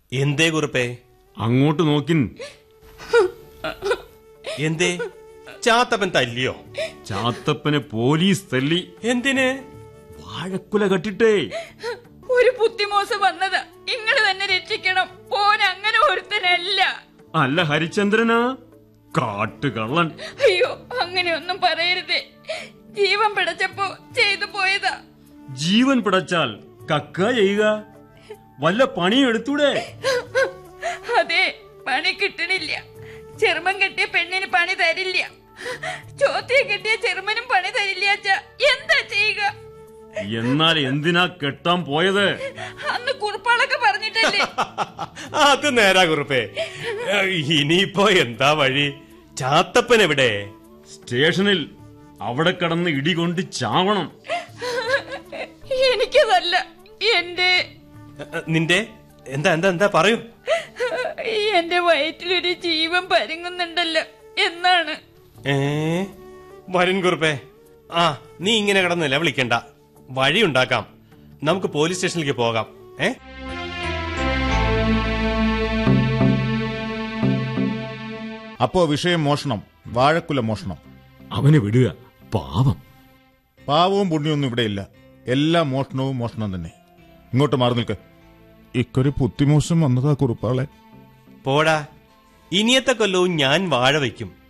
എന്തേ കുറുപ്പേ അങ്ങോട്ട് നോക്കിൻ എന്തേ ചാത്തപ്പൻ തല്ലിയോ ചാത്തപ്പനെ പോലീസ് തല്ലി എന്തിന് വാഴക്കുല കട്ടിട്ടേ ഒരു ബുദ്ധിമോശം വന്നതാ ഇങ്ങള് തന്നെ രക്ഷിക്കണം ഓൻ അങ്ങനെ ഒരുത്തനല്ല അല്ല ഹരിചന്ദ്രനാ കാട്ടുകള്ളൻ അയ്യോ അങ്ങനെയൊന്നും പറയരുതേ ജീവൻ പിടച്ചപ്പോ ചെയ്തു പോയതാ ജീവൻ പിടച്ചാൽ കക്ക ചെയ്യുക വല്ല പണിയും എടുത്തൂടെ അതെ പണി കിട്ടണില്ല ചെറുമൻ കെട്ടിയ പെണ്ണിന് പണി തരില്ല ചോത്തിയെ കെട്ടിയ ചെറുമനും പണി തരില്ല അച്ഛാ എന്താ ചെയ്യുക എന്നാൽ എന്തിനാ കെട്ടാൻ പോയത് അന്ന് കുറുപ്പാളൊക്കെ പറഞ്ഞിട്ടല്ലേ അത് നേരാ കുറുപ്പേ ഇനിയിപ്പോ എന്താ വഴി ചാത്തപ്പൻ എവിടെ സ്റ്റേഷനിൽ അവിടെ കടന്ന് ഇടികൊണ്ട് ചാവണം എനിക്കതല്ല എന്റെ നിന്റെ എന്താ എന്താ എന്താ പറയൂ എന്റെ വയറ്റിലൊരു ജീവൻ പരുങ്ങുന്നുണ്ടല്ലോ എന്നാണ് ഏ വരൻ കുറുപ്പേ ആ നീ ഇങ്ങനെ കിടന്നില്ല വിളിക്കണ്ട വഴി ഉണ്ടാക്കാം നമുക്ക് പോലീസ് സ്റ്റേഷനിലേക്ക് പോകാം ഏ അപ്പോ വിഷയം മോഷണം വാഴക്കുല മോഷണം അവനെ വിടുക പാവം പാവവും പുണ്യമൊന്നും ഇവിടെയില്ല എല്ലാ മോഷണവും മോഷണം തന്നെ ഇങ്ങോട്ട് മാറി നിൽക്ക് ഇക്കൊരു പുത്തിമോശം വന്നതാ കുറുപ്പാളെ പോടാ ഇനിയത്തെ കൊല്ലവും ഞാൻ വാഴ വയ്ക്കും